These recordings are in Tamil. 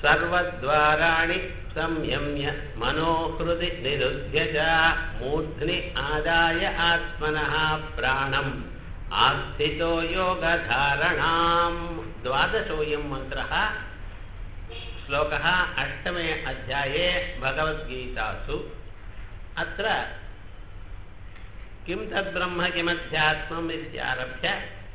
सर्वद्वाराणि संयम्य मनोहृदि निरुध्य च मूर्ध्नि आदाय आत्मनः प्राणम् आस्थितो योगधारणाम् द्वादशोऽयं मन्त्रः श्लोकः अष्टमे अध्याये भगवद्गीतासु अत्र किं तद्ब्रह्म किमध्यात्मम् इत्यारभ्य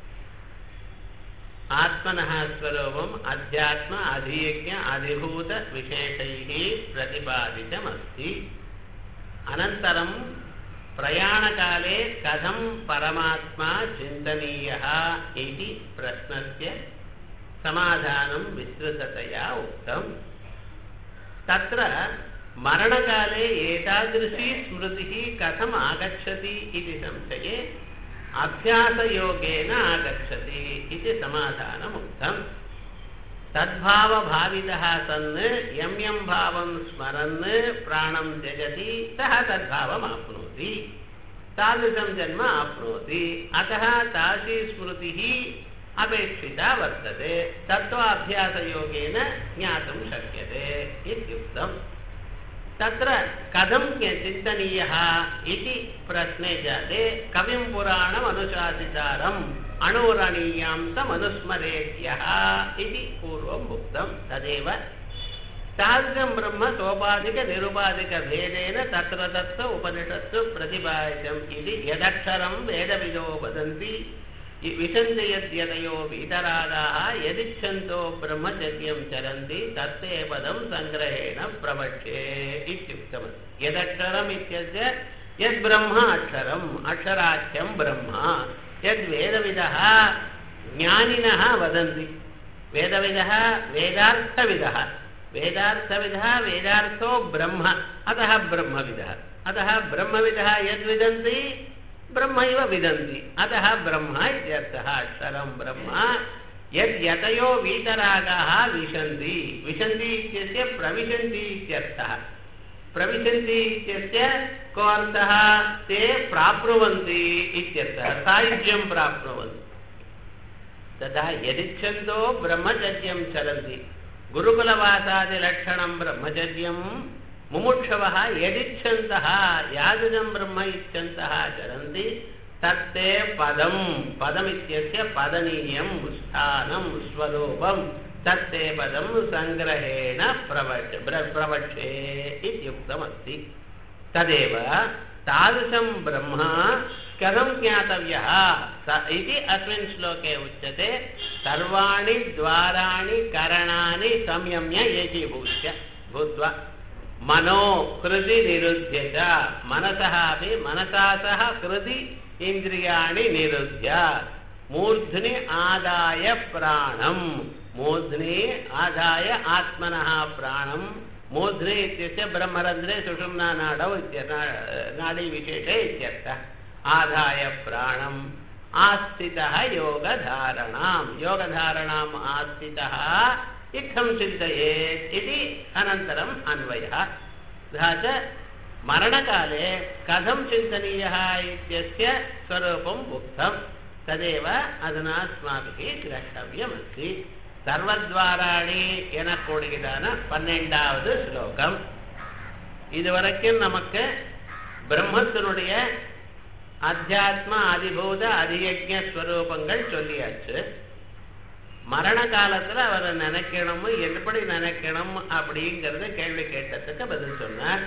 आत्मनः स्वरूपम् अध्यात्म अधियज्ञ अधिभूतविशेषैः प्रतिपादितमस्ति अनन्तरं प्रयाणकाले कथं परमात्मा चिन्तनीयः इति प्रश्नस्य समाधानं विस्तृततया उक्तम् तत्र मरणकाले एतादृशी स्मृतिः कथम् आगच्छति इति संशये अभ्यासयोगेन आगच्छति इति समाधानम् उक्तम् तद्भावभावितः सन् यं यं भावं स्मरन् प्राणं त्यजति सः तद्भावम् आप्नोति तादृशं जन्म आप्नोति अतः तादृशी स्मृतिः अपेक्षिता वर्तते तत्त्वाभ्यासयोगेन ज्ञातुं शक्यते इत्युक्तम् तत्र कथं चिन्तनीयः इति प्रश्ने जाते कविं पुराणमनुशासितारम् अणोरणीयां समनुस्मरेत्यः इति पूर्वम् उक्तं तदेव तादृशं ब्रह्म सोपाधिकनिरुपाधिकभेदेन तत्र तत्र उपनिषत्सु प्रतिपादितम् इति यदक्षरं वेदविदो वदन्ति विशन्ति यद्यतयो वीतरागाः यदिच्छन्तो ब्रह्मचर्यं चरन्ति तत्ते पदं सङ्ग्रहेण प्रवक्ष्ये इत्युक्तमस्ति यदक्षरम् इत्यस्य यद्ब्रह्म अक्षरम् अक्षराख्यं ब्रह्म यद्वेदविदः ज्ञानिनः वदन्ति वेदविदः वेदार्थविदः वेदार्थविदः वेदार्थो ब्रह्म अतः ब्रह्मविदः अतः ब्रह्मविदः यद्विदन्ति ब्रह्मैव विदन्ति अतः ब्रह्म इत्यर्थः अक्षरं ब्रह्म यद्यतयो वीतरागाः विशन्ति विशन्ति इत्यस्य प्रविशन्ति इत्यर्थः प्रविशन्ति इत्यस्य को अर्थः ते प्राप्नुवन्ति इत्यर्थः सायुज्यं प्राप्नुवन्ति तथा यदिच्छन्तो ब्रह्मचर्यं चलन्ति गुरुकुलवासादिलक्षणं ब्रह्मचर्यं मुमुक्षवः यदिच्छन्तः यादृशं ब्रह्म इच्छन्तः चरन्ति तत्ते पदं पदमित्यस्य पदनीयं स्थानं स्वरूपं तत्ते पदं सङ्ग्रहेण प्रवच प्रवक्षे इत्युक्तमस्ति तदेव तादृशं ब्रह्म कथं ज्ञातव्यः स इति अस्मिन् श्लोके उच्यते सर्वाणि द्वाराणि करणानि संयम्य एकीभूत्य भूत्वा मनो हृदि निरुध्य च मनसः अपि मनसा सह हृदि इन्द्रियाणि निरुध्य मूर्ध्नि आदाय प्राणं मूर्ध्नि आदाय आत्मनः प्राणं मूर्ध्नि इत्यस्य ब्रह्मरन्ध्रे सुषुम्ना नाडौ इत्य नाडीविशेषे इत्यर्थः आदाय प्राणम् आस्थितः योगधारणां योगधारणाम् आस्थितः इत्थं चिन्तयेत् इति अनन्तरम् अन्वयः तथा च मरणकाले कथं चिन्तनीयः इत्यस्य स्वरूपम् उक्तं तदेव अधुना अस्माभिः द्रष्टव्यमस्ति சர்வத்வாராணி என கூடுகிறான பன்னெண்டாவது ஸ்லோகம் இதுவரைக்கும் நமக்கு பிரம்மத்தினுடைய அத்தியாத்ம அதிபூத அதியஜ ஸ்வரூபங்கள் சொல்லியாச்சு மரண காலத்துல அவரை நினைக்கணும் எப்படி நினைக்கணும் அப்படிங்கறத கேள்வி கேட்டதுக்கு பதில் சொன்னார்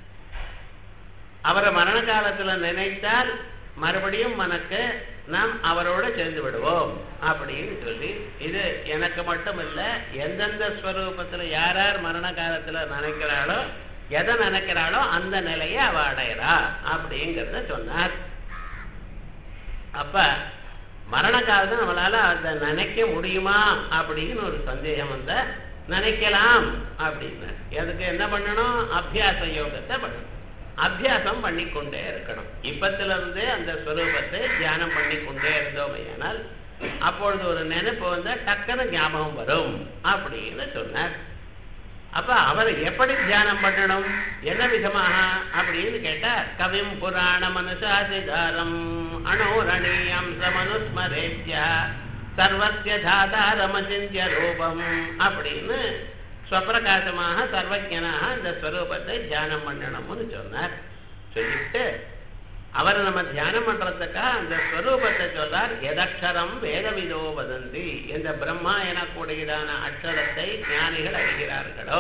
அவரை மரண காலத்துல நினைத்தால் மறுபடியும் மனக்கு நாம் அவரோட சேர்ந்து விடுவோம் அப்படின்னு சொல்லி இது எனக்கு மட்டும் இல்ல எந்தெந்த ஸ்வரூபத்துல யார் யார் மரண காலத்துல நினைக்கிறாளோ எதை நினைக்கிறாளோ அந்த நிலையை அவ அடையிறா அப்படிங்கிறத சொன்னார் அப்ப மரண காலத்தை நம்மளால அதை நினைக்க முடியுமா அப்படின்னு ஒரு சந்தேகம் வந்த நினைக்கலாம் அப்படின்னு அதுக்கு என்ன பண்ணணும் அபியாச யோகத்தை பண்ணணும் அபியாசம் பண்ணிக்கொண்டே இருக்கணும் இப்பத்துல இருந்தே அந்த ஸ்வரூபத்தை தியானம் பண்ணிக்கொண்டே இருந்தோமையானால் அப்பொழுது ஒரு நினைப்பு வந்தா டக்குன்னு ஞாபகம் வரும் அப்படின்னு சொன்னார் அப்ப அவரை எப்படி தியானம் பண்ணணும் என்ன விதமாக அப்படின்னு கேட்டா கவிம் புராண மனுஷாசிதாரம் அணோரணீயம் சமனுஸ்மரேத்யா சர்வத்திய தாதாரமசிந்திய ரூபம் அப்படின்னு ஸ்வப்பிரகாசமாக சர்வஜனாக இந்த ஸ்வரூபத்தை தியானம் பண்ணணும்னு சொன்னார் சொல்லிட்டு அவர் நம்ம தியானம் பண்றதுக்காக அந்த ஸ்வரூபத்தை சொல்றார் எதக்ஷரம் வேதவிதோ வதந்தி இந்த பிரம்மா எனக்கூடியதான அக்ஷரத்தை ஞானிகள் அறிகிறார்களோ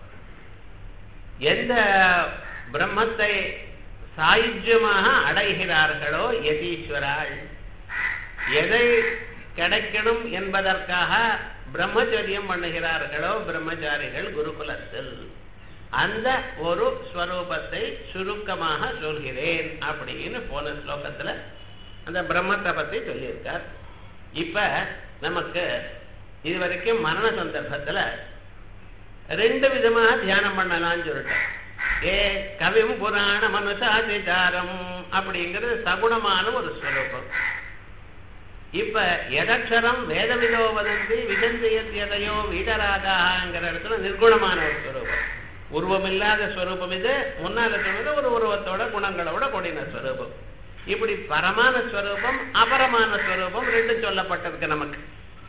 எந்த பிரம்மத்தை சாயுஜ்யமாக அடைகிறார்களோ யதீஸ்வராள் எதை கிடைக்கணும் என்பதற்காக பிரம்மச்சரியம் பண்ணுகிறார்களோ பிரம்மச்சாரிகள் குருகுலத்தில் அந்த ஒரு ஸ்வரூபத்தை சுருக்கமாக சொல்கிறேன் அப்படின்னு போன ஸ்லோகத்துல அந்த பிரம்மத்தை பத்தி சொல்லியிருக்கார் இப்ப நமக்கு இது வரைக்கும் மரண சந்தர்ப்பத்துல ரெண்டு விதமாக தியானம் பண்ணலாம்னு சொல்லிட்டேன் ஏ கவிம் புராண மனுஷாதிச்சாரம் அப்படிங்கிறது சகுணமான ஒரு ஸ்வரூபம் இப்ப எதக்ஷரம் வேதவிதோ வதந்தி விசந்தியதையோ வீடராகாங்கிற இடத்துல நிர்குணமான ஒரு ஸ்வரூபம் உருவமில்லாத ஸ்வரூபம் இது முன்னால சொன்னது ஒரு உருவத்தோட குணங்களோட கூடின ஸ்வரூபம் இப்படி பரமான ஸ்வரூபம் அபரமான ஸ்வரூபம் ரெண்டும் சொல்லப்பட்டிருக்கு நமக்கு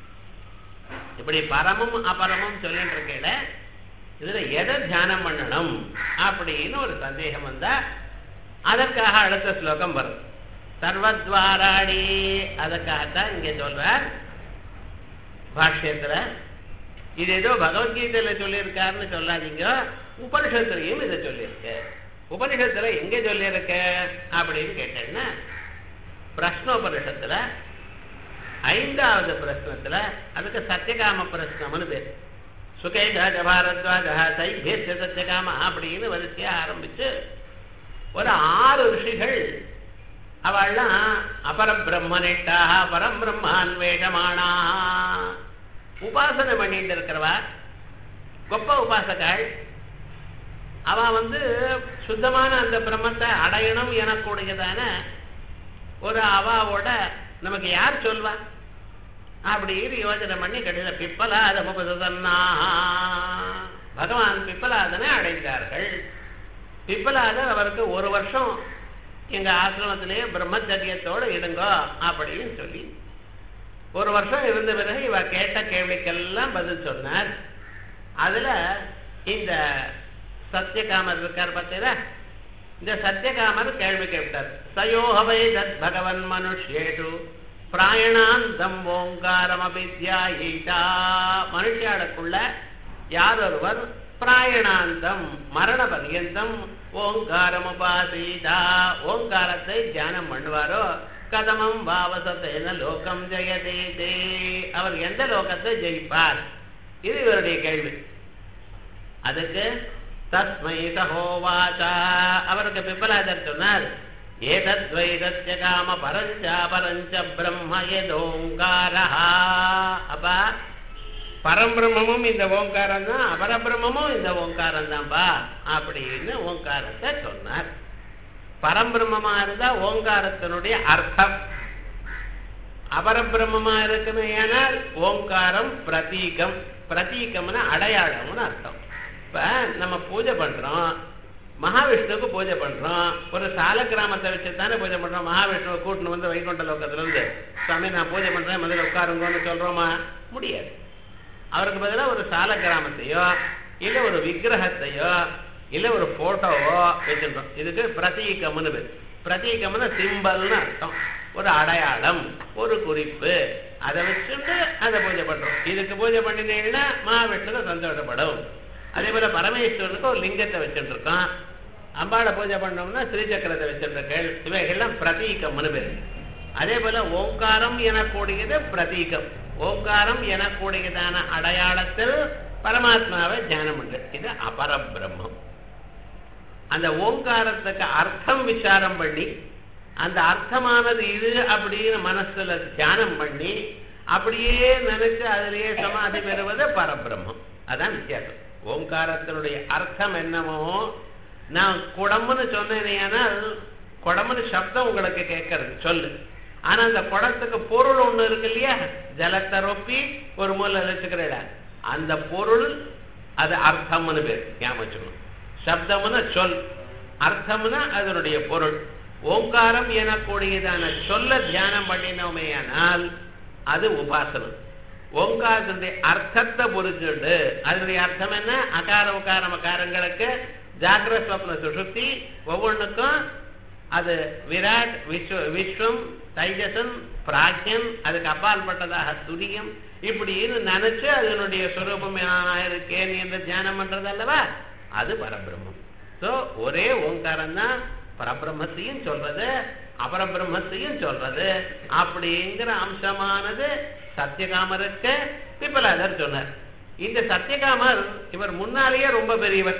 இப்படி பரமும் அபரமும் சொல்லிட்டு இருக்கையில இதுல எதை தியானம் பண்ணணும் அப்படின்னு ஒரு சந்தேகம் வந்தா அதற்காக அடுத்த ஸ்லோகம் வரும் சர்வத்வாராடி அதற்காகத்தான் இங்க சொல்றார் பாஷ்யத்துல இது ஏதோ பகவத்கீதையில சொல்லியிருக்காருன்னு சொல்லாதீங்க உபனிஷத்துலையும் இதை சொல்லியிருக்கு உபனிஷத்துல எங்க சொல்லியிருக்க அப்படின்னு கேட்டேன்னா பிரஷ்னோபனிஷத்துல ஐந்தாவது பிரश्னத்துல அதுக்கு சத்தியகாம பிரश्னம்னு பேர் சுகேஜாஜ பாரத்வாஜ சைபேசிய சத்தியகாம அப்படின்னு வரிசையா ஆரம்பிச்சு ஒரு ஆறு ரிஷிகள் அவள்லாம் அபரபிரம்மனிட்டாக பரபிரம்மான்வேஷமானா உபாசனை பண்ணிட்டு இருக்கிறவா கொப்ப உபாசகாள் அவ வந்து சுத்தமான அந்த பிரம்மத்தை அடையணும் எனக்கூடியதான ஒரு அவாவோட நமக்கு யார் சொல்வா அப்படின்னு யோசனை பண்ணி கடையில பிப்பலாத முபதன்னா பகவான் பிப்பலாதனை அடைந்தார்கள் பிப்பலாதர் அவருக்கு ஒரு வருஷம் எங்க ஆசிரமத்திலேயே பிரம்மச்சரியத்தோட இருங்கோ அப்படின்னு சொல்லி ஒரு வருஷம் இருந்த பிறகு இவ கேட்ட கேள்விக்கெல்லாம் பதில் சொன்னார் அதுல இந்த சத்தியகாமர் இருக்கார் பார்த்தீங்களா இந்த சத்தியகாமர் கேள்வி கேட்டார் சயோகவை தத் பகவன் மனுஷேஷு பிராயணாந்தம் ஓங்காரம் அபித்யாயிட்டா மனுஷியாளுக்குள்ள யார் ஒருவர் பிராயணாந்தம் மரண பர்யந்தம் ஓங்காரம் உபாசீதா ஓங்காரத்தை தியானம் பண்ணுவாரோ கதமம் பாவசத்தேன லோகம் ஜெயதே அவர் எந்த லோகத்தை ஜெயிப்பார் இது இவருடைய கேள்வி அதுக்கு தஸ்மை சகோவாச்சா அவருக்கு பிப்பலாதர் சொன்னார் ஏதத்வைதஸ்ய காம பரஞ்சா பரஞ்ச பிரம்ம எதோங்காரா அப்பா பரம்பிரம்மமும் இந்த ஓங்காரம் தான் அபரபிரம்மமும் இந்த ஓங்காரம் தான்பா அப்படின்னு ஓங்காரத்தை சொன்னார் பரம்பிரம்மமா இருந்தா ஓங்காரத்தினுடைய அர்த்தம் அபரபிரம்மமா இருக்குன்னு ஏனால் ஓங்காரம் பிரதீகம் பிரதீகம்னா அடையாளம்னு அர்த்தம் இப்ப நம்ம பூஜை பண்றோம் மகாவிஷ்ணுவுக்கு பூஜை பண்றோம் ஒரு சால கிராமத்தை வச்சு தானே பூஜை பண்றோம் மகாவிஷ்ணுவை கூட்டின்னு வந்து வைகுண்ட லோகத்துல இருந்து சாமி நான் பூஜை பண்றேன் முதல்ல உட்காருங்கன்னு சொல்றோமா முடியாது அவருக்கு பதிலாக ஒரு சால கிராமத்தையோ இல்ல ஒரு விக்கிரகத்தையோ இல்ல ஒரு போட்டோவோ வச்சிருக்கோம் இதுக்கு பிரதீகம்னு பேர் பிரதீகம்னு சிம்பல்னு அர்த்தம் ஒரு அடையாளம் ஒரு குறிப்பு அதை வச்சுட்டு அதை பூஜை பண்றோம் இதுக்கு பூஜை பண்ணினீங்கன்னா மகாவிஷ்ணுக்கு சந்தோஷப்படும் அதே போல பரமேஸ்வரனுக்கு ஒரு லிங்கத்தை வச்சுட்டு இருக்கோம் அம்பாளை பூஜை பண்ணோம்னா ஸ்ரீசக்கரத்தை வச்சிருக்கேள் இவைகள்லாம் பிரதீகம்னு பேர் அதே போல ஓங்காரம் எனக்கூடியது பிரதீகம் ஓங்காரம் எனக்கூடியதான அடையாளத்தில் பரமாத்மாவை தியானம் பண்ற இது அபரபிரம்மம் அந்த ஓங்காரத்துக்கு அர்த்தம் விசாரம் பண்ணி அந்த அர்த்தமானது இது அப்படின்னு மனசுல தியானம் பண்ணி அப்படியே நினைச்சு அதிலேயே சமாதி பெறுவது பரபிரம்மம் அதான் வித்தியாசம் ஓங்காரத்தினுடைய அர்த்தம் என்னமோ நான் குடம்னு சொன்னேனேனால் குடம்னு சப்தம் உங்களுக்கு கேட்கறது சொல்லு ஆனா அந்த குடத்துக்கு பொருள் ஒண்ணு இருக்கு இல்லையா ஜலத்தை ரொப்பி ஒரு மூலை வச்சுக்கிறேடா அந்த பொருள் அது அர்த்தம்னு பேர் ஞாபகம் சப்தம்னு சொல் அர்த்தம்னா அதனுடைய பொருள் ஓங்காரம் எனக்கூடியதான சொல்ல தியானம் பண்ணினோமேயானால் அது உபாசனம் ஓங்காரத்தினுடைய அர்த்தத்தை புரிஞ்சுண்டு அதனுடைய அர்த்தம் என்ன அகார உகார மகாரங்களுக்கு ஜாகிர ஸ்வப்ன சுஷுப்தி ஒவ்வொன்றுக்கும் அது விராட் விஸ்வ விஸ்வம் தைஜசன் பிராக்யன் அதுக்கு அப்பாற்பட்டதாக துரியம் இப்படின்னு நினைச்சு அதனுடைய சுரூபம் இருக்கேன் என்று தியானம் பண்றது அல்லவா அது பரபிரம்மம் சோ ஒரே ஓங்காரம் தான் பரபிரம்மத்தையும் சொல்றது அபரபிரம்மத்தையும் சொல்றது அப்படிங்கிற அம்சமானது சத்தியகாமருக்கு பிப்பலாதர் சொன்னார் இந்த சத்தியகாமர் இவர் முன்னாலேயே ரொம்ப பெரியவர்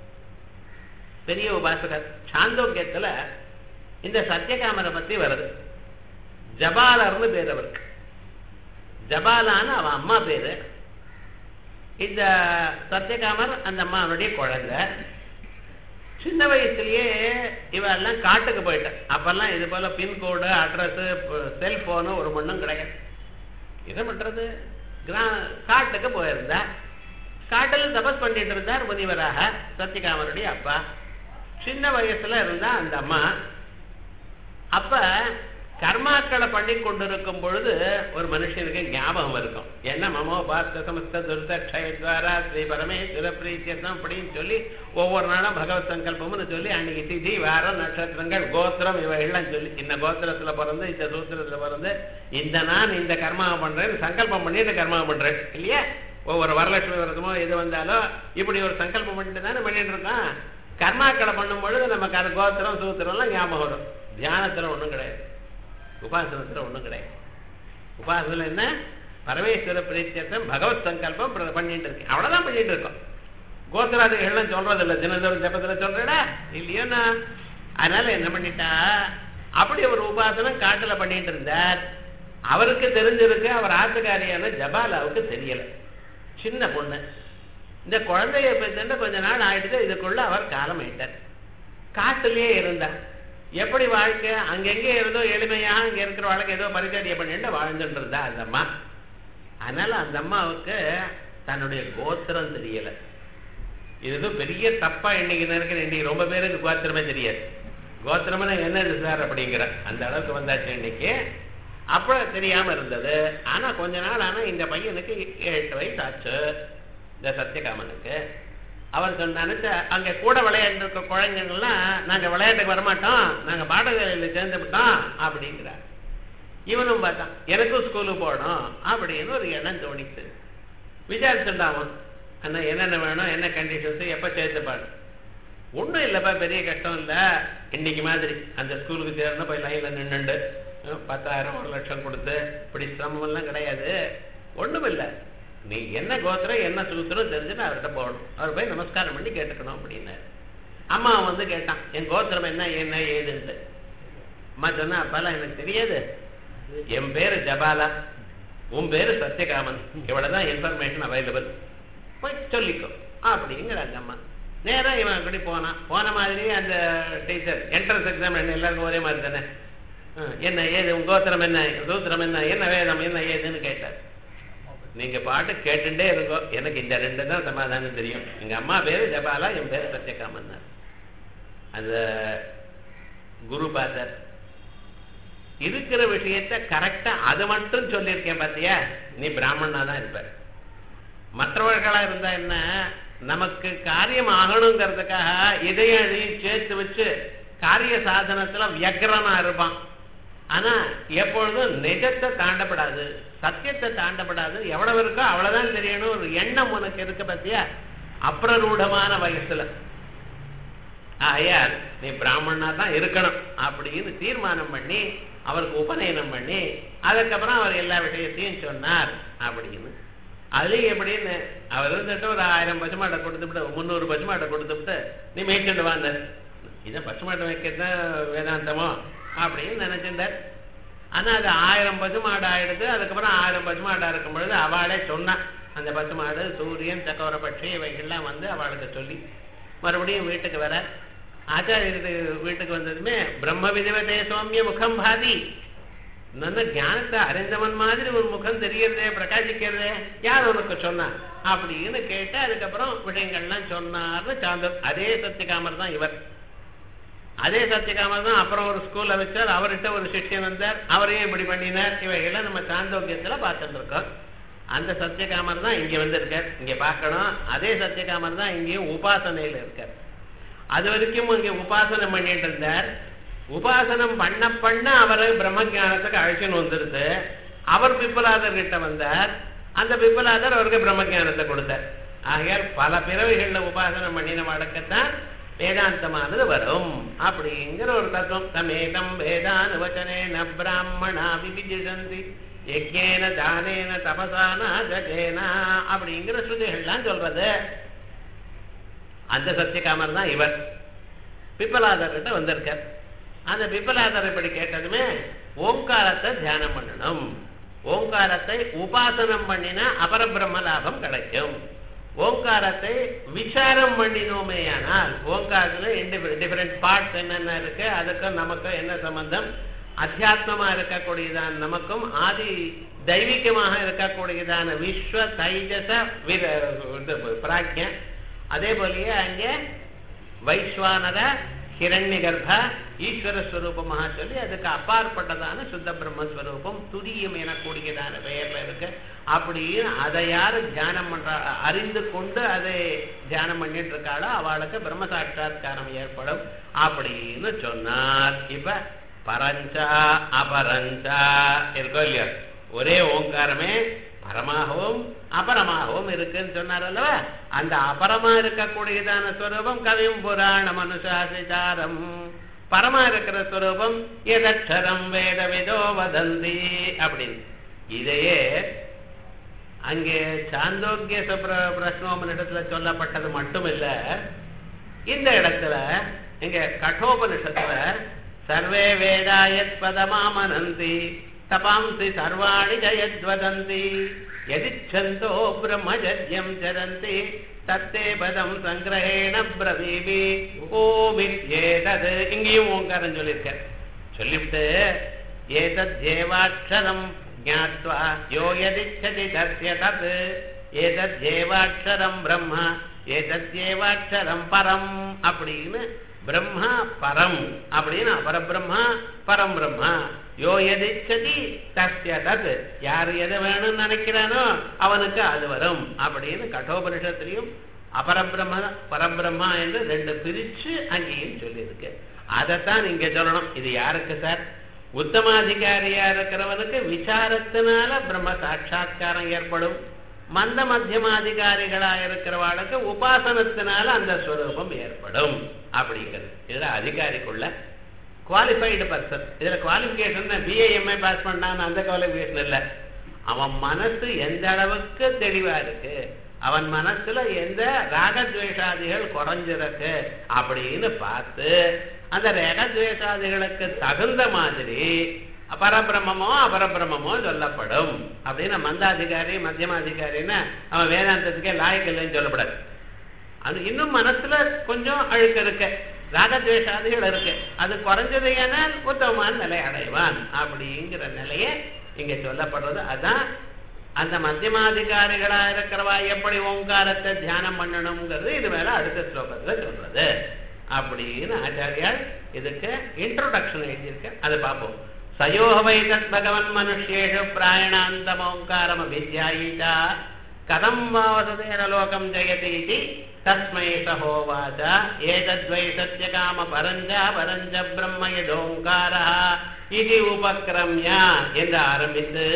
பெரிய உபாசகர் சாந்தோக்கியத்துல இந்த சத்தியகாமரை பத்தி வருது ஜபாலர்னு பேர் அவருக்கு ஜபாலான்னு அவன் அம்மா பேரு இந்த சத்தியகாமர் அந்த அம்மாவுடைய குழந்தை சின்ன வயசுலயே இவெல்லாம் காட்டுக்கு போயிட்டேன் அப்பெல்லாம் இது போல பின்கோடு அட்ரஸ் செல்போனு ஒரு மண்ணும் கிடையாது என்ன பண்றது கிரா காட்டுக்கு போயிருந்தா காட்டில் தபஸ் பண்ணிட்டு இருந்தார் முனிவராக சத்தியகாமருடைய அப்பா சின்ன வயசுல இருந்தா அந்த அம்மா அப்ப கர்மாக்களை பண்ணி கொண்டிருக்கும் பொழுது ஒரு மனுஷனுக்கு ஞாபகம் இருக்கும் என்ன மமோ பார்த்த சமஸ்த துர்த க்ஷயத்வாரா ஸ்ரீ பரமேஸ்வர பிரீத்தியம் அப்படின்னு சொல்லி ஒவ்வொரு நாளும் பகவத் சங்கல்பம்னு சொல்லி அன்னைக்கு திதி வாரம் நட்சத்திரங்கள் கோத்திரம் இவைகள்லாம் சொல்லி இந்த கோத்திரத்துல பிறந்து இந்த சூத்திரத்துல பிறந்து இந்த நான் இந்த கர்மாவை பண்றேன்னு சங்கல்பம் பண்ணிட்டு கர்மாவை பண்றேன் இல்லையா ஒவ்வொரு வரலட்சுமி விரதமோ எது வந்தாலும் இப்படி ஒரு சங்கல்பம் பண்ணிட்டு தானே பண்ணிட்டு இருக்கான் கர்மாக்களை பண்ணும் பொழுது நமக்கு அது கோத்திரம் சூத்திரம்லாம் ஞாபகம் வரும் தியானத்துல ஒண்ணும் கிடையாது உபாசனத்துல ஒண்ணும் கிடையாது உபாசனம் என்ன பரமேஸ்வர பிரீத்தியர்த்தம் பகவத் சங்கல்பம் பிர- பண்ணிட்டு இருக்கேன் அவ்வளவுதான் பண்ணிட்டு இருக்கோம் கோத்திராதிகள்லாம் சொல்றது இல்ல தினந்தோறும் ஜபத்துல சொல்றடா இல்லையோண்ணா அதனால என்ன பண்ணிட்டா அப்படி ஒரு உபாசனம் காட்டுல பண்ணிட்டு இருந்தார் அவருக்கு தெரிஞ்சிருக்கு அவர் ஆத்துக்காரியான ஜபாலாவுக்கு தெரியல சின்ன பொண்ணு இந்த குழந்தைய பெற்று கொஞ்ச நாள் ஆயிடுச்சு இதுக்குள்ள அவர் காலம் ஆயிட்டார் காட்டுலயே இருந்தார் எப்படி வாழ்க்கை அங்கெங்கே இருந்தோ எளிமையா அங்க இருக்கிற வாழ்க்கை ஏதோ பரிச்சரியை பண்ணிட்டு வாழ்ந்துட்டு இருந்தா அந்த அம்மா அதனால அந்த அம்மாவுக்கு தன்னுடைய கோத்திரம் தெரியல இது ஏதோ பெரிய தப்பா இன்னைக்கு நினைக்கிறேன் இன்னைக்கு ரொம்ப பேருக்கு கோத்திரமே தெரியாது கோத்திரம்னா என்னது சார் அப்படிங்கிற அந்த அளவுக்கு வந்தாச்சு இன்னைக்கு அப்ப தெரியாம இருந்தது ஆனா கொஞ்ச நாள் ஆனா இந்த பையனுக்கு எட்டு வயசு ஆச்சு இந்த சத்தியகாமனுக்கு அவர் சொன்னாரு அங்க கூட விளையாண்டு இருக்க குழந்தைங்கள்லாம் நாங்க விளையாட்டுக்கு வரமாட்டோம் நாங்க பாடசாலையில சேர்ந்து விட்டோம் அப்படிங்கிறார் இவனும் பார்த்தான் எனக்கும் ஸ்கூலுக்கு போகணும் அப்படின்னு ஒரு எண்ணம் தோணிச்சு விசாரிச்சுட்டான் அண்ணா என்னென்ன வேணும் என்ன கண்டிஷன்ஸ் எப்ப சேர்த்துப்பாடு ஒண்ணும் இல்லப்பா பெரிய கஷ்டம் இல்ல இன்னைக்கு மாதிரி அந்த ஸ்கூலுக்கு சேர்ந்து போய் லைன்ல நின்னுண்டு அஹ், பத்தாயிரம் ஒரு லட்சம் கொடுத்து இப்படி சிரமம் எல்லாம் கிடையாது ஒண்ணும் இல்ல நீ என்ன கோத்திரம் என்ன சூத்திரம் தெரிஞ்சுட்டு அவர்கிட்ட போகணும் அவர் போய் நமஸ்காரம் பண்ணி கேட்டுக்கணும் அப்படின்னாரு அம்மா வந்து கேட்டான் என் கோத்திரம் என்ன என்ன ஏதுன்ட்டு அம்மா சொன்னா அப்பெல்லாம் எனக்கு தெரியாது என் பேரு ஜபாலா உன் பேரு சத்யகாமன் இவ்வளவுதான் இன்ஃபர்மேஷன் அவைலபிள் போய் சொல்லிக்கோ அப்படிங்கிறாங்க அம்மா நேரா இவன் அப்படி போனான் போன மாதிரி அந்த டீச்சர் என்ட்ரன்ஸ் எக்ஸாம் என்ன எல்லாருக்கும் ஒரே மாதிரி தானே ஆ, என்ன ஏது உன் கோத்திரம் என்ன சூத்திரம் என்ன என்ன வேதம் என்ன ஏதுன்னு கேட்டார் நீங்க பாட்டு கேட்டுட்டே இருக்கோ எனக்கு இந்த ரெண்டு தான் சமாதானம் தெரியும் எங்க அம்மா பேரு ஜபாலா என் பேரு சத்யகாமன் அந்த குரு பார்த்தார் இருக்கிற விஷயத்த கரெக்டா அது மட்டும் சொல்லியிருக்கேன் பாத்தியா நீ பிராமணனா தான் இருப்ப மற்றவர்களா இருந்தா என்ன நமக்கு காரியம் ஆகணுங்கிறதுக்காக இதையும் அதையும் சேர்த்து வச்சு காரிய சாதனத்துல வியக்ரமா இருப்பான் ஆனா எப்பொழுதும் நிஜத்தை தாண்டப்படாது சத்தியத்தை தாண்டப்படாது எவ்வளவு இருக்கோ அவ்வளவுதான் தெரியணும் ஒரு எண்ணம் உனக்கு இருக்கு பத்தியா அப்ரரூடமான வயசுல ஆயார் நீ பிராமணனா தான் இருக்கணும் அப்படின்னு தீர்மானம் பண்ணி அவருக்கு உபநயனம் பண்ணி அதுக்கப்புறம் அவர் எல்லா விஷயத்தையும் சொன்னார் அப்படின்னு அதுலயும் எப்படின்னு அவர் இருந்துட்டு ஒரு ஆயிரம் பசுமாட்டை கொடுத்துவிட்டு முந்நூறு பசுமாட்டை கொடுத்துவிட்டு நீ மேய்ச்சிட்டு வாங்க இதை பசுமாட்டை வைக்கிறது வேதாந்தமோ அப்படின்னு நினைச்சிருந்தார் ஆனா அது ஆயிரம் பசுமாடு ஆயிடுது அதுக்கப்புறம் ஆயிரம் பசுமாடா இருக்கும் பொழுது அவளே சொன்னான் அந்த பசுமாடு சூரியன் சக்கரபட்சி இவைகள்லாம் வந்து அவளுக்கு சொல்லி மறுபடியும் வீட்டுக்கு வர ஆச்சாரியருக்கு வீட்டுக்கு வந்ததுமே பிரம்ம விதிவதே சௌமிய முகம் பாதி நல்ல ஞானத்தை அறிந்தவன் மாதிரி ஒரு முகம் தெரியறதே பிரகாசிக்கிறதே யார் உனக்கு சொன்னா அப்படின்னு கேட்டு அதுக்கப்புறம் விஷயங்கள்லாம் சொன்னார்னு சாந்தர் அதே சத்தியகாமர் தான் இவர் அதே சத்தியகாமர் தான் அப்புறம் ஒரு ஸ்கூல்ல வச்சார் அவர்கிட்ட ஒரு சிஷ்யன் வந்தார் அவரையும் இப்படி பண்ணினார் இவைகளை நம்ம சாந்தோக்கியத்துல பார்த்துட்டு இருக்கோம் அந்த சத்தியகாமர் தான் இங்க வந்து இருக்கார் இங்க பார்க்கணும் அதே சத்தியகாமர் தான் இங்கேயும் உபாசனையில இருக்கார் அது வரைக்கும் இங்க உபாசனம் பண்ணிட்டு இருந்தார் உபாசனம் பண்ண பண்ண அவரை பிரம்ம ஞானத்துக்கு அழைச்சுன்னு வந்துருது அவர் பிப்பலாதர் கிட்ட வந்தார் அந்த பிப்பலாதர் அவருக்கு பிரம்ம ஞானத்தை கொடுத்தார் ஆகையால் பல பிறவிகள்ல உபாசனம் பண்ணின வழக்கத்தான் வேதாந்தமானது வரும் அப்படிங்கிற ஒரு தத்துவம் தமேகம் வேதான வச்சனேன பிராமணா விபிஜிசந்தி யஜ்ஞேன தானேன தபசானா ஜகேனா அப்படிங்கிற ஸ்ருதிகள்லாம் சொல்றது அந்த சத்தியகாமர் தான் இவர் பிப்பலாதர் கிட்ட வந்திருக்கார் அந்த பிப்பலாதர் இப்படி கேட்டதுமே ஓங்காரத்தை தியானம் பண்ணணும் ஓங்காரத்தை உபாசனம் பண்ணினா அபரபிரம்ம லாபம் கிடைக்கும் ஓங்காரத்தை விசாரம் பண்ணினோமேயானால் ஓங்காரத்துல டிஃபரெண்ட் பார்ட்ஸ் என்னென்ன இருக்கு அதுக்கும் நமக்கும் என்ன சம்பந்தம் அத்தியாத்மமா இருக்கக்கூடியதான் நமக்கும் ஆதி தெய்வீகமாக இருக்கக்கூடியதான விஸ்வ தைஜச விர இது பிராக்ஞ அதே போலயே அங்கே வைஸ்வானர ஹிரண்ய கர்ப்ப ஈஸ்வர ஸ்வரூபமாக சொல்லி அதுக்கு அப்பாற்பட்டதான சுத்த பிரம்மஸ்வரூபம் துரியம் எனக்கூடியதான பெயர்ல இருக்கு அப்படின்னு அதை யாரு தியானம் பண்றா அறிந்து கொண்டு அதை தியானம் பண்ணிட்டு இருக்காளோ அவளுக்கு பிரம்ம சாட்சா்காரம் ஏற்படும் அப்படின்னு சொன்னார் இப்ப பரஞ்சா அபரஞ்சா இருக்கோ இல்லையா ஒரே ஓங்காரமே பரமாகவும் அபரமாகவும் இருக்குன்னு சொன்னார் அல்லவா அந்த அபரமா இருக்கக்கூடியதான ஸ்வரூபம் கவியும் புராண மனுஷாசிதாரம் பரமா இருக்கிற ஸ்வரூபம் எதக்ஷரம் வேத விதோ வதந்தி அப்படின்னு இதையே அங்கே சாந்தோக்கிய பிரஷ்னோபனிஷத்துல சொல்லப்பட்டது மட்டும் இல்ல இந்த இடத்துல இங்க கட்டோபனிஷத்துல சர்வே வேதாயத் பதமாமனந்தி தபாம்சி சர்வாணி ஜயத்வதந்தி யதிச்சந்தோ பிரம்மஜத்யம் சரந்தி தத்தே பதம் சங்கிரகேண பிரவீபி ஓமித்யேதது இங்கேயும் ஓங்காரம் சொல்லியிருக்க சொல்லிவிட்டு ஏதத் தேவாட்சரம் ஜாத்வா யோ யதிச்சதி தஸ்ய தத் ஏதத் தேவாட்சரம் பிரம்ம ஏதத் தேவாட்சரம் பரம் அப்படின்னு பிரம்மா பரம் அப்படின்னு அபரபிரம்மா பரம் பிரம்மா யோ எதிச்சதி தஸ்ய தத் யார் எதை வேணும்னு நினைக்கிறானோ அவனுக்கு அது வரும் அப்படின்னு கட்டோபனிஷத்திலையும் அபரபிரம்ம பரபிரம்மா என்று ரெண்டு பிரிச்சு அங்கேயும் சொல்லியிருக்கு அதைத்தான் இங்க சொல்லணும் இது யாருக்கு சார் உத்தமாதிகாரியா இருக்கிறவனுக்கு விசாரத்தினால பிரம்ம சாட்சா்காரம் ஏற்படும் மந்த மத்தியமாதிகாரிகளா இருக்கிறவாளுக்கு உபாசனத்தினால அந்த ஸ்வரூபம் ஏற்படும் அப்படிங்கிறது இதுல அதிகாரிக்குள்ள குவாலிஃபைடு பர்சன் இதுல குவாலிபிகேஷன் பிஏஎம்ஏ பாஸ் பண்ணான்னு அந்த குவாலிபிகேஷன் இல்ல அவன் மனசு எந்த அளவுக்கு தெளிவா இருக்கு அவன் மனசுல எந்த ராகத்வேஷாதிகள் குறைஞ்சிருக்கு அப்படின்னு பார்த்து அந்த ரகத்வேஷாதிகளுக்கு தகுந்த மாதிரி பரபிரம்மமோ அபரபிரம்மமோ சொல்லப்படும் அப்படின்னு மந்தாதிகாரி மத்தியமாதிகாரின்னு அவன் வேதாந்தத்துக்கே லாயக்கு இல்லைன்னு சொல்லப்படாது அது இன்னும் மனசுல கொஞ்சம் அழுக்கு இருக்கு ராகத்வேஷாதிகள் இருக்கு அது குறைஞ்சது ஏனால் உத்தமமான நிலை அடைவான் அப்படிங்கிற நிலையை இங்க சொல்லப்படுறது அதான் அந்த மத்தியமாதிகாரிகளா இருக்கிறவா எப்படி ஓங்காரத்தை தியானம் பண்ணணுங்கிறது இது மேல அடுத்த ஸ்லோகத்துல சொல்றது அப்படின்னு ஆச்சாரியால் இதுக்கு இன்ட்ரோடக்ஷன் எழுதியிருக்க அதை பார்ப்போம் சயோக வை தத் பகவன் மனுஷ்யேஷு பிராயணாந்தமோங்காரம் அபித்யாயீதா கதம் வாவசதேன லோகம் ஜெயதி இது தஸ்மை சகோவாச்ச ஏதத்வை சத்யகாம பரஞ்ச பரஞ்ச பிரம்ம யதோங்காரா இது உபக்கிரமிய என்று ஆரம்பித்து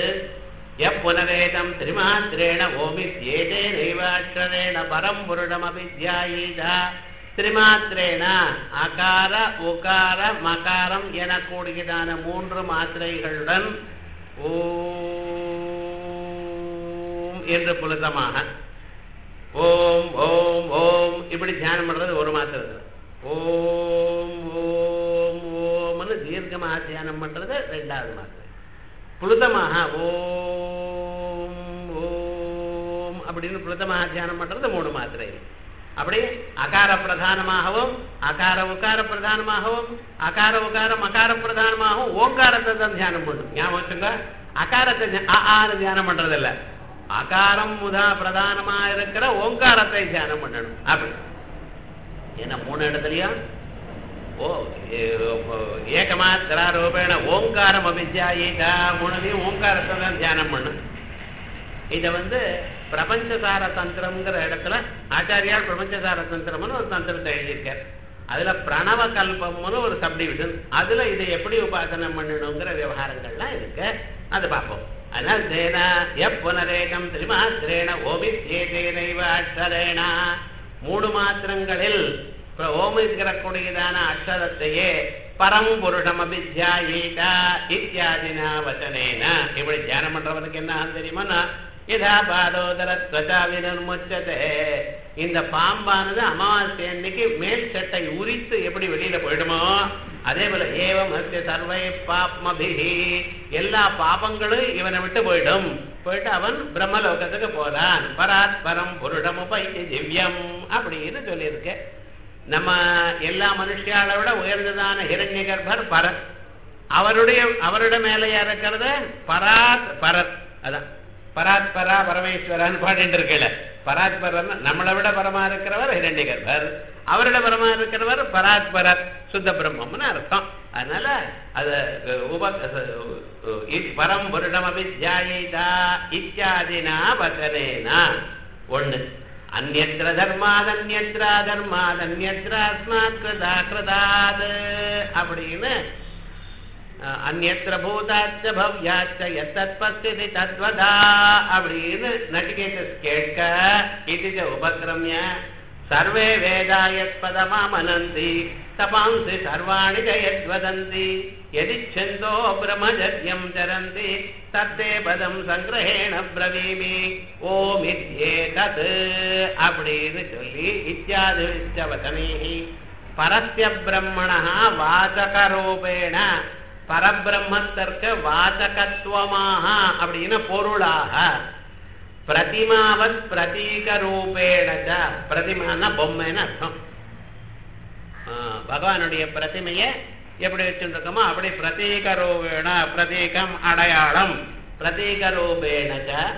எப்புனரேதம் திரிமாத்திரேண ஓமித்யேதே நைவாட்சரேண பரம் புருடமபித்யாயீதா திரிமாத்திரேன அகார உகார மகாரம் எனக்கூடியதான மூன்று மாத்திரைகளுடன் ஓம் என்று புனிதமாக ஓம் ஓம் ஓம் இப்படி தியானம் பண்றது ஒரு மாத்திரை ஓம் ஓம் ஓம்னு தீர்க்கமாக தியானம் பண்றது ரெண்டாவது மாத்திரை புழுதமாக ஓம் ஓம் அப்படின்னு புழுதமாக தியானம் பண்றது மூணு மாத்திரை அப்படி அகார பிரதானமாகவும் அகார உகார பிரதானமாகவும் அகார உகார மகார பிரதானமாகவும் ஓங்காரத்தை தான் தியானம் பண்ணும் ஞாபகம் வச்சுங்க அகாரத்தை ஆறு தியானம் பண்றது இல்ல அகாரம் முதா பிரதானமா இருக்கிற ஓங்காரத்தை தியானம் பண்ணணும் அப்படி என்ன மூணு இடத்துலயும் ஓ ஏகமாத்திரா ரூபேண ஓங்காரம் அபித்யாயிகா மூணுலையும் ஓங்காரத்தை தான் தியானம் பண்ணும் இதை வந்து பிரபஞ்சசார தந்திரம்ங்கிற இடத்துல ஆச்சாரியால் பிரபஞ்சசார தந்திரம்னு ஒரு தந்திரத்தை எழுதியிருக்கார் அதுல பிரணவ கல்பம்னு ஒரு சப்டிவிஷன் அதுல இதை எப்படி உபாசனம் பண்ணணுங்கிற விவகாரங்கள்லாம் இருக்கு அது பார்ப்போம் அதனால் தேனா எப்புனரேகம் திரிமாத்திரேன ஓமித்யேதேனைவ அக்ஷரேணா மூணு மாத்திரங்களில் இப்ப ஓமிக்கிறக்கூடியதான அக்ஷரத்தையே பரம் புருஷம் அபித்யாயீதா இத்தியாதினா வச்சனேன இப்படி தியானம் பண்றவனுக்கு என்ன ஆகும் தெரியுமா இதா பாதோதர துவச்சா வினுமுச்சதே இந்த பாம்பானது அமாவாசை அன்னைக்கு மேல் சட்டை உரித்து எப்படி வெளியில போயிடுமோ அதே போல ஏவம் அஸ்ய சர்வை பாப்மபிஹி எல்லா பாபங்களும் இவனை விட்டு போயிடும் போயிட்டு அவன் பிரம்மலோகத்துக்கு போறான் பராத் பரம் புருஷம் உபைத்தி திவ்யம் அப்படின்னு சொல்லியிருக்க நம்ம எல்லா மனுஷியால விட உயர்ந்ததான ஹிரண்ய கர்ப்பர் பரத் அவருடைய அவரோட மேல இருக்கிறது பராத் பரத் அதான் பராத் பரா பரமேஸ்வரன் பாடிட்டு இருக்கல பராத் பரன் நம்மளை விட பரமா இருக்கிறவர் ஹிரண்ய கர்ப்பர் அவரோட பரமா இருக்கிறவர் பராத் பரத் சுத்த பிரம்மம்னு அர்த்தம் அதனால அது உப பரம் புருடம் அபித்யாயிதா இத்தியாதினா வசனேனா ஒண்ணு அந்நத்திர தர்மாத் அந்நத்ரா தர்மாத் அந்நத்ரா அஸ்மாத் கிருதா கிருதாத் அப்படின்னு அந்நத்திர பூதாச்ச பவ்யாச்ச எத்தத் பஸ்தி தத்வதா அப்படின்னு நட்டிகேத கேட்க இது உபக்கிரமிய சர்வே வேதா யத் பதமாமனந்தி தபாம்சி சர்வாணி ஜயத்வதந்தி எதிச்சந்தோ பிரம்மஜத்யம் சரந்தி தத்தே பதம் சங்கிரகேண பிரவீமி ஓம் இத்யேதத் அப்படின்னு சொல்லி இத்தியாதி வச்சனேஹி பரஸ்ய பிரம்மணா வாசகரூபேண பரபிரம்மத்திற்கு வாசகத்துவமாக அப்படின்னு பொருளாக பிரதிமாவத் பிரதீக ரூபேண பிரதிமான பொம்மைன்னு அர்த்தம் பகவானுடைய பிரதிமையை எப்படி வச்சுருக்கோமோ அப்படி பிரதீக ரூபேண பிரதீகம் அடையாளம் பிரதீக ரூபேண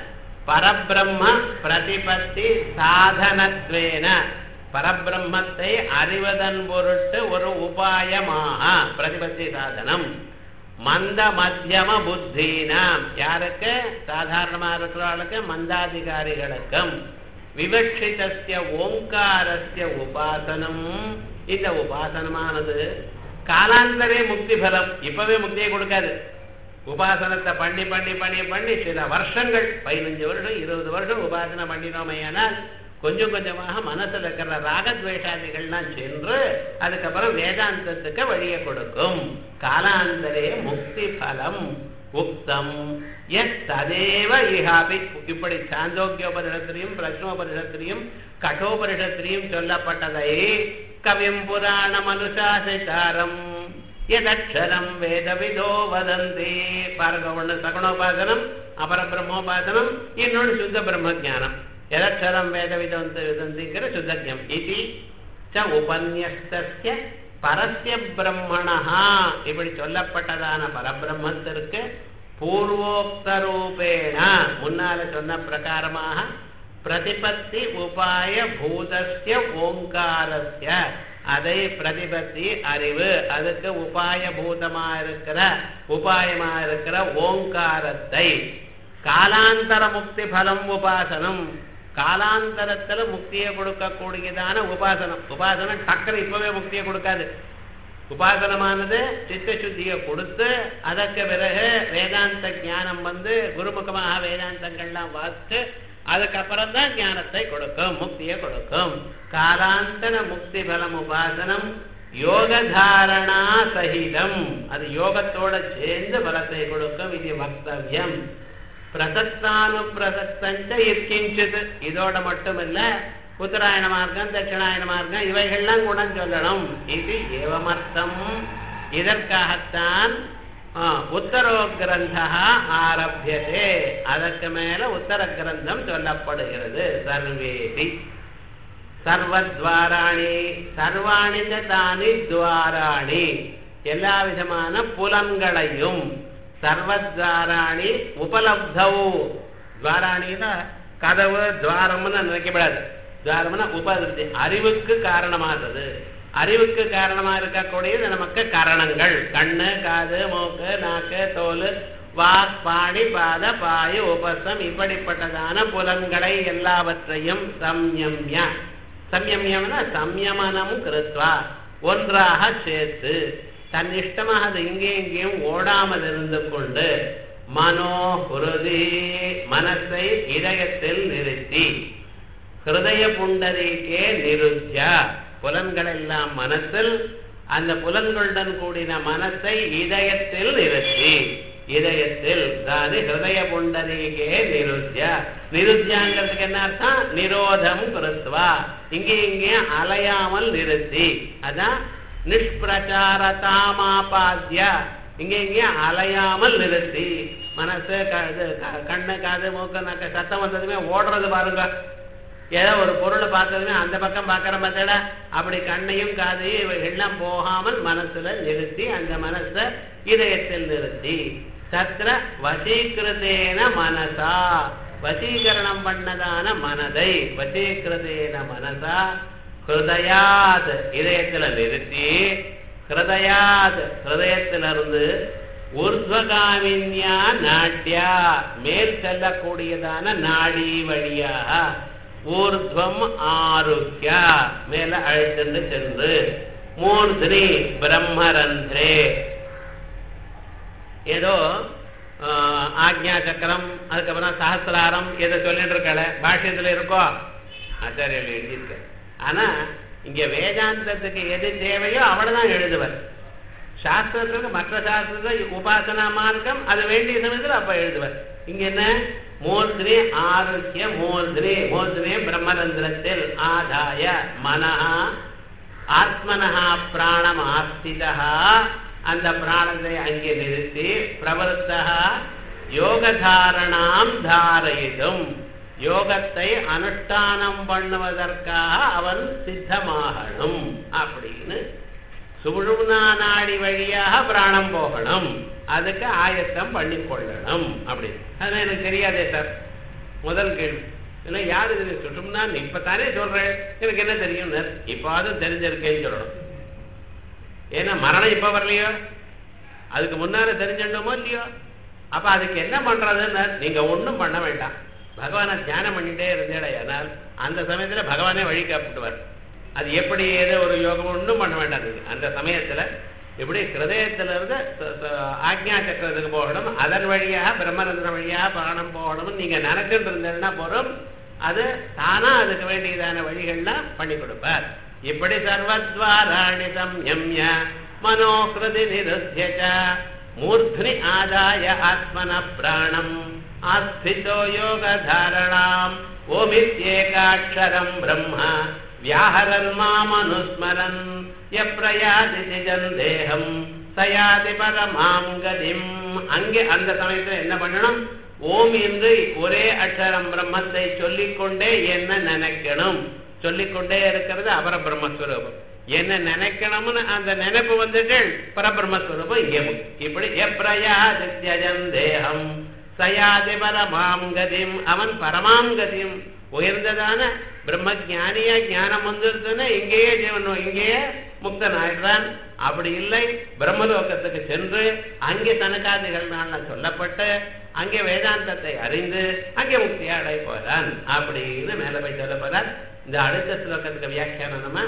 பரபிரம்ம பிரதிபத்தி சாதனத்வேன பரபிரம்மத்தை அறிவதன் பொருட்டு ஒரு உபாயமாக பிரதிபத்தி சாதனம் மந்த மத்தியம புத்தினாம் யாருக்கு சாதாரணமா இருக்கிறவர்களுக்கு மந்தாதிகாரிகளுக்கும் விவக்ஷிதஸ்ய ஓங்காரஸ்ய உபாசனம் இந்த உபாசனமானது காலாந்தரே முக்தி பலம் இப்பவே முக்தியை கொடுக்காது உபாசனத்தை பண்ணி பண்ணி பண்ணி பண்ணி சில வருஷங்கள் பதினஞ்சு வருஷம் இருபது வருஷம் உபாசனை பண்ணினோமையானால் கொஞ்சம் கொஞ்சமாக மனசுல இருக்கிற ராகத்வேஷாதிகள்லாம் சென்று அதுக்கப்புறம் வேதாந்தத்துக்கு வழியை கொடுக்கும் காலாந்தரே முக்தி பலம் உக்தம் எஸ் ததேவ இஹாபி இப்படி சாந்தோக்கியோபனிஷத்திலையும் பிரஷ்னோபனிஷத்திலையும் கட்டோபனிஷத்திலையும் சொல்லப்பட்டதை கவிம் புராணம் அனுசாசித்தாரம் எதக்ஷரம் வேதவிதோ வதந்தி பாருங்க ஒண்ணு சகுணோபாசனம் அபர பிரம்மோபாசனம் இன்னொன்று சுத்த பிரம்ம ஜானம் எதக்ஷரம் வேதவிதம் விதந்திங்கிற சுத்தஜம் இது ச உபன்யஸ்தஸ்ய பரஸ்ய பிரம்மணா இப்படி சொல்லப்பட்டதான பரபிரம்மத்திற்கு பூர்வோக்த ரூபேண முன்னால சொன்ன பிரகாரமாக பிரதிபத்தி உபாய பூதஸ்ய ஓங்காரஸ்ய அதை பிரதிபத்தி அறிவு அதுக்கு உபாய பூதமா இருக்கிற உபாயமா இருக்கிற ஓங்காரத்தை காலாந்தர முக்தி பலம் உபாசனம் காலாந்தரத்துல முக்தியை கொடுக்கக்கூடியதான உபாசனம் உபாசனம் டக்குனு இப்பவே முக்தியை கொடுக்காது உபாசனமானது சித்த சுத்தியை கொடுத்து அதற்கு பிறகு வேதாந்த ஞானம் வந்து குருமுகமாக வேதாந்தங்கள்லாம் வாசித்து அதுக்கப்புறம் தான் ஞானத்தை கொடுக்கும் முக்தியை கொடுக்கும் காலாந்தர முக்தி பலம் உபாசனம் யோகதாரணா சகிதம் அது யோகத்தோட சேர்ந்து பலத்தை கொடுக்கும் இது வக்தவியம் பிரசக்தானு பிரசக்தஞ்ச இருக்கின்றது இதோட மட்டுமில்ல உத்தராயண மார்க்கம் தட்சிணாயன மார்க்கம் இவைகள்லாம் குணம் சொல்லணும் இது ஏவமர்த்தம் இதற்காகத்தான் உத்தரோ கிரந்தா ஆரம்பியதே அதற்கு மேல உத்தர கிரந்தம் சொல்லப்படுகிறது சர்வேதி சர்வத்வாராணி சர்வாணி தானி துவாராணி எல்லா விதமான புலன்களையும் சர்வத்வாராணி உபலப்தவு துவாராணின்னா கதவு துவாரம்னு நினைக்கப்படாது துவாரம்னா உபதிருத்தி அறிவுக்கு காரணமாகிறது அறிவுக்கு காரணமா இருக்கக்கூடியது நமக்கு கரணங்கள் கண்ணு காது மூக்கு நாக்கு தோல் வாக் பாடி பாத பாய உபசம் இப்படிப்பட்டதான புலன்களை எல்லாவற்றையும் சம்யம்ய சம்யம்யம்னா சம்யமனம் கிருத்வா ஒன்றாக சேர்த்து தன் இஷ்டமாக அது இங்கேயும் இங்கேயும் ஓடாமல் இருந்து கொண்டு மனோஹுருதி மனசை இதயத்தில் நிறுத்தி ஹிருதய புண்டரீக்கே நிருத்யா புலன்கள் எல்லாம் மனசில் அந்த புலன்களுடன் கூடின மனசை இதயத்தில் நிறுத்தி இதயத்தில் அதாவது ஹிருதய புண்டரீகே நிருத்யா நிருத்யாங்கிறதுக்கு என்ன அர்த்தம் நிரோதம் கிருத்வா இங்கே இங்கே அலையாமல் நிறுத்தி அதான் நிஷ்பிரச்சாரதாமாபாத்திய இங்கே இங்கே அலையாமல் நிறுத்தி மனசு க- இது க- கண்ணு காது மூக்கு நக்க சத்தம் வந்ததுமே ஓடுறது பாருங்க ஏதோ ஒரு பொருளை பார்த்ததுமே அந்த பக்கம் பார்க்கற பார்த்தடா அப்படி கண்ணையும் காதையும் இவை எல்லாம் போகாமல் மனசுல நிறுத்தி அந்த மனசை இதயத்தில் நிறுத்தி தத்ர வசீகிருதேன மனசா வசீகரணம் பண்ணதான மனதை வசீகிருதேன மனசா ஹிருதயாத் இதயத்துல நிறுத்தி ஹிருதயாத் ஹிருதயத்திலிருந்து ஊர்துவகாமின்யா நாட்டியா மேல் செல்லக்கூடியதான நாடி வழியாக ஊர்துவம் ஆருக்கியா மேல அழைத்துண்டு சென்று மூர்தினி பிரம்மரந்திரே ஏதோ ஆஹ், ஆக்ஞா சக்கரம் அதுக்கப்புறம் சஹசிராரம் ஏதோ சொல்லிட்டு இருக்கல பாஷ்யத்துல இருக்கோ ஆச்சாரியர்கள் எழுதியிருக்க ஆனா இங்க வேதாந்தத்துக்கு எது தேவையோ அவ்வளவுதான் எழுதுவர் சாஸ்திரத்துக்கு மற்ற சாஸ்திரத்துல உபாசனா மார்க்கம் அது வேண்டிய சமயத்துல அப்ப எழுதுவர் இங்க என்ன மூர்தினி ஆரோக்கிய மூர்தினி மூர்தினி பிரம்மரந்திரத்தில் ஆதாய மனஹா ஆத்மனஹா பிராணம் ஆஸ்திதா அந்த பிராணத்தை அங்கே நிறுத்தி பிரவருத்தா யோகதாரணாம் தாரயிதும் யோகத்தை அனுஷ்டானம் பண்ணுவதற்காக அவன் சித்தமாகணும் அப்படின்னு சுழுனா நாடி வழியாக பிராணம் போகணும் அதுக்கு ஆயத்தம் பண்ணிக்கொள்ளணும் அப்படின்னு அது எனக்கு தெரியாதே சார் முதல் கேள்வி இல்லை யார் இது சுட்டும்னா இப்பதானே சொல்றேன் எனக்கு என்ன தெரியும் இப்பாவது தெரிஞ்சிருக்கேன்னு சொல்லணும் ஏன்னா மரணம் இப்ப வரலையோ அதுக்கு முன்னால தெரிஞ்சிட்டோமோ இல்லையோ அப்ப அதுக்கு என்ன பண்றதுன்னு நீங்க ஒண்ணும் பண்ண வேண்டாம் பகவானை தியானம் பண்ணிட்டே இருந்தேடையானால் அந்த சமயத்துல பகவானே வழி காப்பிட்டுவார் அது எப்படி ஏதோ ஒரு யோகம் ஒன்றும் பண்ண வேண்டாம் அதுக்கு. அந்த சமயத்துல இப்படி ஹிருதயத்துல இருந்து ச- ச- ஆக்ஞா சக்கரத்துக்கு போகணும் அதன் வழியாக பிரம்மரந்திர வழியாக பிராணம் போகணும்னு நீங்க நினைச்சுட்டு இருந்தேன்னா போறோம் அது தானா அதுக்கு வேண்டியதான வழிகள்லாம் பண்ணி கொடுப்பார் இப்படி சர்வத்வாராணி சம்யம்ய மனோகிருதி நிருத்திய ச மூர்த்னி ஆதாய ஆத்மன பிராணம் ஆஸ்திதோ யோக தாரணாம் ஓமித்யேகாட்சரம் பிரம்ம வியாஹரன் மாமனுஸ்மரன் எப்ரயாதி நிஜம் தேகம் சயாதி பரமாம் கதிம் அங்கே அந்த சமயத்துல என்ன பண்ணணும் ஓம் என்று ஒரே அக்ஷரம் பிரம்மத்தை சொல்லிக்கொண்டே என்ன நினைக்கணும் சொல்லிக்கொண்டே இருக்கிறது அபர பிரம்மஸ்வரூபம் என்ன நினைக்கணும்னு அந்த நினைப்பு வந்துட்டு பரபிரம்மஸ்வரூபம் இங்கே முக்கியம். இப்படி எப்ரயாதித்யஜம் தேகம் சயாதி பரமாம் கதிம் அவன் பரமாம் கதிம் உயர்ந்ததான பிரம்ம ஞானியா ஞானம் வந்துருதுன்னா இங்கேயே ஜீவன் இங்கேயே முக்தன் ஆயிடுறான் அப்படி இல்லை பிரம்மலோகத்துக்கு சென்று அங்கே தனக்காதிகள் சொல்லப்பட்டு அங்கே வேதாந்தத்தை அறிந்து அங்கே முக்தியை அடை போறான் அப்படின்னு மேல போய் சொல்ல போறார் இந்த அடுத்த ஸ்லோகத்துக்கு வியாக்கியானம் நம்ம